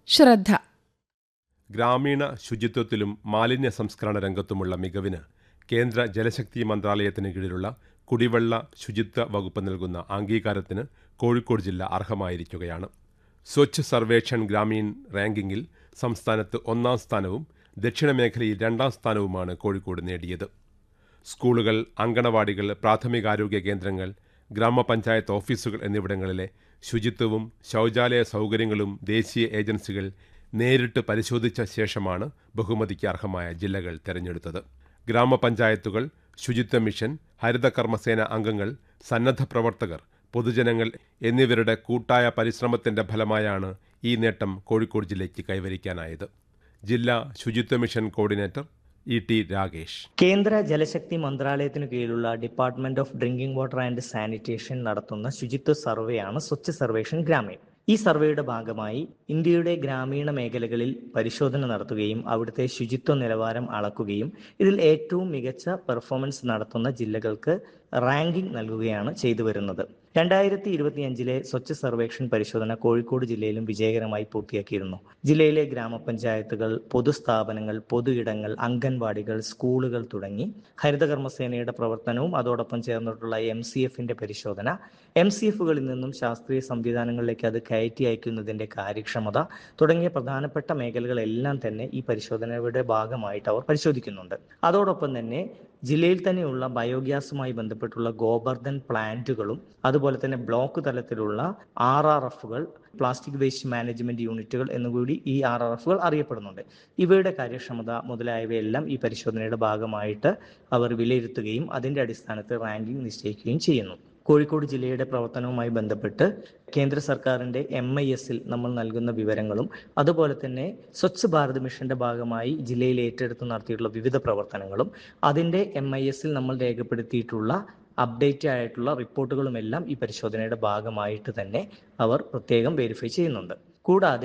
ശ്രദ്ധ ഗ്രാമീണ ശുചിത്വത്തിലും മാലിന്യ സംസ്കരണ രംഗത്തുമുള്ള മികവിന് കേന്ദ്ര ജലശക്തി മന്ത്രാലയത്തിന് കീഴിലുള്ള കുടിവെള്ള ശുചിത്വ വകുപ്പ് നൽകുന്ന അംഗീകാരത്തിന് കോഴിക്കോട് ജില്ല അർഹമായിരിക്കുകയാണ് സ്വച്ഛ് സർവേക്ഷൺ ഗ്രാമീൺ റാങ്കിങ്ങിൽ സംസ്ഥാനത്ത് ഒന്നാം സ്ഥാനവും ദക്ഷിണ മേഖലയിൽ രണ്ടാം സ്ഥാനവുമാണ് കോഴിക്കോട് നേടിയത് സ്കൂളുകൾ അങ്കണവാടികൾ പ്രാഥമികാരോഗ്യ കേന്ദ്രങ്ങൾ ഗ്രാമപഞ്ചായത്ത് ഓഫീസുകൾ എന്നിവിടങ്ങളിലെ ശുചിത്വവും ശൗചാലയ സൗകര്യങ്ങളും ദേശീയ ഏജൻസികൾ നേരിട്ട് പരിശോധിച്ച ശേഷമാണ് ബഹുമതിക്ക് അർഹമായ ജില്ലകൾ തെരഞ്ഞെടുത്തത് ഗ്രാമപഞ്ചായത്തുകൾ ശുചിത്വ മിഷൻ ഹരിത കർമ്മസേന അംഗങ്ങൾ സന്നദ്ധ പ്രവർത്തകർ പൊതുജനങ്ങൾ എന്നിവരുടെ കൂട്ടായ പരിശ്രമത്തിന്റെ ഫലമായാണ് ഈ നേട്ടം കോഴിക്കോട് ജില്ലയ്ക്ക് കൈവരിക്കാനായത് ജില്ലാ ശുചിത്വ mission coordinator E T Rakesh കേന്ദ്ര ജലശക്തി മന്ത്രാലയത്തിനു കീഴിലുള്ള department of drinking water and sanitation നടത്തുന്ന ശുചിത്വ സർവേയാണ് സ്വച്ഛ് സർവേഷൻ ഗ്രാമീൺ ഈ സർവേയുടെ ഭാഗമായി ഇന്ത്യയുടെ ഗ്രാമീണ മേഖലകളിൽ പരിശോധന നടത്തുകയും അവിടുത്തെ ശുചിത്വ നിലവാരം അളക്കുകയും ഇതിൽ ഏറ്റവും മികച്ച പെർഫോമൻസ് നടത്തുന്ന ജില്ലകൾക്ക് റാങ്കിംഗ് നൽകുകയാണ് ചെയ്തു വരുന്നത് രണ്ടായിരത്തി ഇരുപത്തിയഞ്ചിലെ സ്വച്ഛ് സർവേക്ഷൺ പരിശോധന കോഴിക്കോട് ജില്ലയിലും വിജയകരമായി പൂർത്തിയാക്കിയിരുന്നു ജില്ലയിലെ ഗ്രാമപഞ്ചായത്തുകൾ പൊതുസ്ഥാപനങ്ങൾ പൊതു ഇടങ്ങൾ അംഗൻവാടികൾ സ്കൂളുകൾ തുടങ്ങി ഹരിതകർമ്മസേനയുടെ പ്രവർത്തനവും അതോടൊപ്പം ചേർന്നിട്ടുള്ള എം സി എഫിന്റെ പരിശോധന എം സി എഫുകളിൽ നിന്നും ശാസ്ത്രീയ സംവിധാനങ്ങളിലേക്ക് അത് കയറ്റി അയക്കുന്നതിന്റെ കാര്യക്ഷമത തുടങ്ങിയ പ്രധാനപ്പെട്ട മേഖലകളെല്ലാം തന്നെ ഈ പരിശോധനയുടെ ഭാഗമായിട്ട് അവർ പരിശോധിക്കുന്നുണ്ട് അതോടൊപ്പം തന്നെ ജില്ലയിൽ തന്നെയുള്ള ബയോഗ്യാസുമായി ബന്ധപ്പെട്ടുള്ള ഗോബർദ്ധൻ പ്ലാന്റുകളും അതുപോലെ തന്നെ ബ്ലോക്ക് തലത്തിലുള്ള ആർ ആർ എഫുകൾ പ്ലാസ്റ്റിക് വേസ്റ്റ് മാനേജ്മെന്റ് യൂണിറ്റുകൾ എന്നുകൂടി ഈ ആർ ആർ എഫുകൾ അറിയപ്പെടുന്നുണ്ട് ഇവയുടെ കാര്യക്ഷമത മുതലായവയെല്ലാം ഈ പരിശോധനയുടെ ഭാഗമായിട്ട് അവർ വിലയിരുത്തുകയും അതിന്റെ അടിസ്ഥാനത്തിൽ റാങ്കിംഗ് നിശ്ചയിക്കുകയും ചെയ്യുന്നു കോഴിക്കോട് ജില്ലയുടെ പ്രവർത്തനവുമായി ബന്ധപ്പെട്ട് കേന്ദ്ര സർക്കാരിന്റെ എം ഐ എസിൽ നമ്മൾ നൽകുന്ന വിവരങ്ങളും അതുപോലെ തന്നെ സ്വച്ഛ് ഭാരത് മിഷന്റെ ഭാഗമായി ജില്ലയിൽ ഏറ്റെടുത്ത് നടത്തിയിട്ടുള്ള വിവിധ പ്രവർത്തനങ്ങളും അതിന്റെ എം ഐ എസിൽ നമ്മൾ രേഖപ്പെടുത്തിയിട്ടുള്ള അപ്ഡേറ്റ് ആയിട്ടുള്ള റിപ്പോർട്ടുകളുമെല്ലാം ഈ പരിശോധനയുടെ ഭാഗമായിട്ട് തന്നെ അവർ പ്രത്യേകം വെരിഫൈ ചെയ്യുന്നുണ്ട് കൂടാതെ